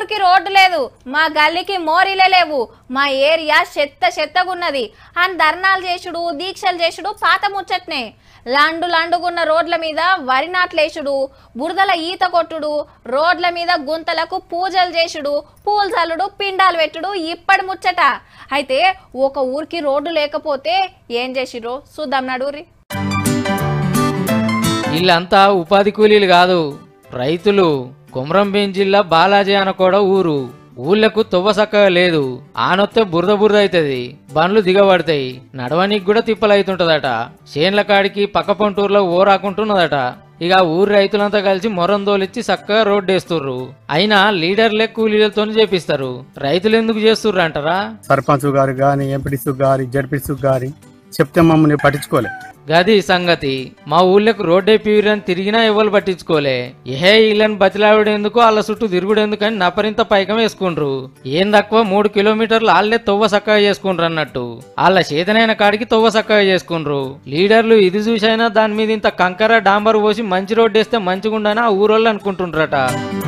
ఊరికి రోడ్డు లేదు మా గల్లీకి మోరీలే లేవు మా ఏరియా చెత్త చెత్తగున్నది అని ధర్నాలు చేసుడు దీక్షలు చేసుడు పాత ముచ్చట్నే లండు లండుగున్న రోడ్ల మీద వరి నాట్లేసుడు బురదల ఈత కొట్టుడు రోడ్ల మీద గుంతలకు పూజలు చేసుడు పూలు చల్లుడు పిండాలు పెట్టుడు ఇప్పటి ముచ్చట అయితే ఒక ఊరికి రోడ్డు లేకపోతే ఏం చేసిరో చూద్దాం నడూరి వీళ్ళంతా ఉపాధి కూలీలు కాదు రైతులు కొమరంభీం జిల్లా బాలాజీ అనకోడ ఊరు ఊళ్ళకు తొవ్వ సక్కగా లేదు ఆనొత్తే బురద బురద అవుతుంది బండ్లు దిగబడతాయి నడవనికి కూడా తిప్పలైతుంటదట చేన్ల కాడికి పక్క పంటూరులో ఓరాకుంటున్నదట ఇక ఆ ఊరి రైతులంతా కలిసి మొరం దోలిచ్చి చక్కగా రోడ్డు వేస్తుర్రు అయినా లీడర్లే కూలీలతో చేపిస్తారు రైతులు ఎందుకు చేస్తుర్రు అంటారా సర్పంచ్ గారు కానీ ఎంపీటీసీ గారి జడ్పీసీ గారి చెప్తే మమ్మల్ని పట్టించుకోలే గది సంగతి మా ఊళ్ళకు రోడ్డే పీరని తిరిగినా ఎవరు పట్టించుకోలే ఏహే వీళ్ళని బతిలావిడేందుకు వాళ్ళ చుట్టూ తిరుగుడేందుకు అని నపరింత పైకం వేసుకుండ్రు ఏం తక్కువ మూడు కిలోమీటర్లు వాళ్ళే తొవ్వ సక్కగా చేసుకుండ్రు అన్నట్టు వాళ్ళ చేతనైన కాడికి తొవ్వ సక్కగా చేసుకుండ్రు లీడర్లు ఇది చూసైనా దాని మీద ఇంత కంకర డాంబర్ పోసి మంచి రోడ్డు వేస్తే మంచిగుండని ఆ ఊరోళ్ళు అనుకుంటుండ్రట